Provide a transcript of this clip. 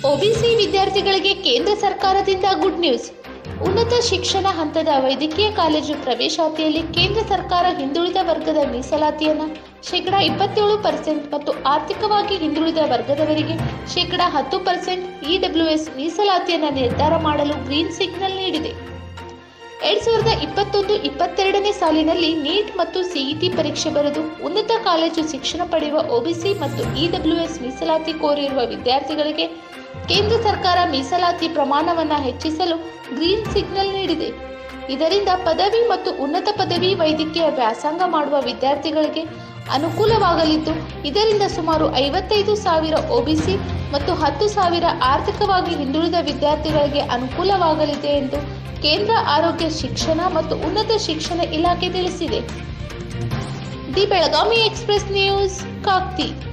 OBC ವಿದ್ಯಾರ್ಥಿಗಳಿಗೆ ಕೇಂದ್ರ ಸರ್ಕಾರದಿಂದ ಗುಡ್ ನ್ಯೂಸ್ ಉನ್ನತ ಶಿಕ್ಷಣ ಹಂತದ ವೈದ್ಯಕೀಯ ಕಾಲೇಜು ಪ್ರವೇಶಾತಿಯಲ್ಲಿ ಕೇಂದ್ರ ಸರ್ಕಾರ ಹಿಂದುಳಿದ ವರ್ಗದ ಮೀಸಲಾತಿಯನ್ನು ಶೇಕಡಾ ಇಪ್ಪತ್ತೇಳು ಪರ್ಸೆಂಟ್ ಮತ್ತು ಆರ್ಥಿಕವಾಗಿ ಹಿಂದುಳಿದ ವರ್ಗದವರಿಗೆ ಶೇಕಡಾ ಹತ್ತು ಪರ್ಸೆಂಟ್ ಇಡಬ್ಲ್ಯೂಎಸ್ ಮೀಸಲಾತಿಯನ್ನು ನಿರ್ಧಾರ ಮಾಡಲು ಗ್ರೀನ್ ಸಿಗ್ನಲ್ ನೀಡಿದೆ ಎರಡ್ ಸಾವಿರದ ಇಪ್ಪತ್ತೊಂದು ಇಪ್ಪತ್ತೆರಡನೇ ಸಾಲಿನಲ್ಲಿ ನೀಟ್ ಮತ್ತು ಸಿಇಟಿ ಪರೀಕ್ಷೆ ಬರೆದು ಉನ್ನತ ಕಾಲೇಜು ಶಿಕ್ಷಣ ಪಡೆಯುವ ಒಬಿಸಿ ಮತ್ತು ಇಡಬ್ಲ್ಯೂಎಸ್ ಮೀಸಲಾತಿ ಕೋರಿರುವ ವಿದ್ಯಾರ್ಥಿಗಳಿಗೆ ಕೇಂದ್ರ ಸರ್ಕಾರ ಮೀಸಲಾತಿ ಪ್ರಮಾಣವನ್ನು ಹೆಚ್ಚಿಸಲು ಗ್ರೀನ್ ಸಿಗ್ನಲ್ ನೀಡಿದೆ ಇದರಿಂದ ಪದವಿ ಮತ್ತು ಉನ್ನತ ಪದವಿ ವೈದ್ಯಕೀಯ ವ್ಯಾಸಂಗ ಮಾಡುವ ವಿದ್ಯಾರ್ಥಿಗಳಿಗೆ ಅನುಕೂಲವಾಗಲಿದ್ದು ಇದರಿಂದ ಸುಮಾರು ಐವತ್ತೈದು ಸಾವಿರ ಒಬಿಸಿ ಮತ್ತು ಹತ್ತು ಸಾವಿರ ಆರ್ಥಿಕವಾಗಿ ಹಿಂದುಳಿದ ವಿದ್ಯಾರ್ಥಿಗಳಿಗೆ ಅನುಕೂಲವಾಗಲಿದೆ ಎಂದು ಕೇಂದ್ರ ಆರೋಗ್ಯ ಶಿಕ್ಷಣ ಮತ್ತು ಉನ್ನತ ಶಿಕ್ಷಣ ಇಲಾಖೆ ತಿಳಿಸಿದೆ the Belagavi express news Kakti